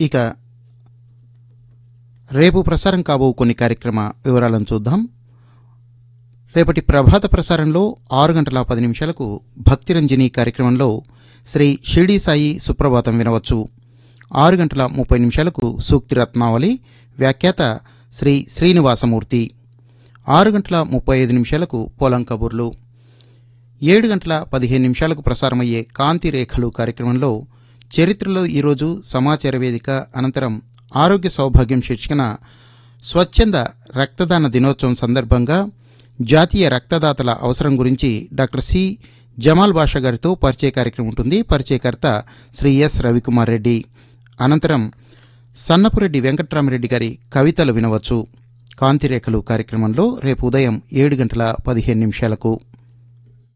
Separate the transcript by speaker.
Speaker 1: ఇక రేపు ప్రసారం కాబో కొన్ని కార్యక్రమ వివరాలను చూద్దాం రేపటి ప్రభాత ప్రసారంలో ఆరు గంటల పది నిమిషాలకు భక్తిరంజని కార్యక్రమంలో శ్రీ షిరిడి సాయి సుప్రభాతం వినవచ్చు ఆరు గంటల ముప్పై నిమిషాలకు సూక్తి రత్నావళి వ్యాఖ్యాత శ్రీ శ్రీనివాసమూర్తి ఆరు గంటల ముప్పై ఐదు నిమిషాలకు పొలం కబుర్లు ఏడు గంటల పదిహేను నిమిషాలకు ప్రసారమయ్యే కాంతి రేఖలు కార్యక్రమంలో చరిత్రలో ఈరోజు సమాచార వేదిక అనంతరం ఆరోగ్య సౌభాగ్యం శీర్షికన స్వచ్ఛంద రక్తదాన దినోత్సవం సందర్భంగా జాతీయ రక్తదాతల అవసరం గురించి డాక్టర్ సి జమాల్ బాషా గారితో పరిచయ కార్యక్రమం ఉంటుంది పరిచయకర్త శ్రీ ఎస్ రవికుమార్ రెడ్డి అనంతరం సన్నపురెడ్డి వెంకట్రామరెడ్డి గారి కవితలు వినవచ్చు కాంతిరేఖలు కార్యక్రమంలో రేపు ఉదయం ఏడు గంటల పదిహేను నిమిషాలకు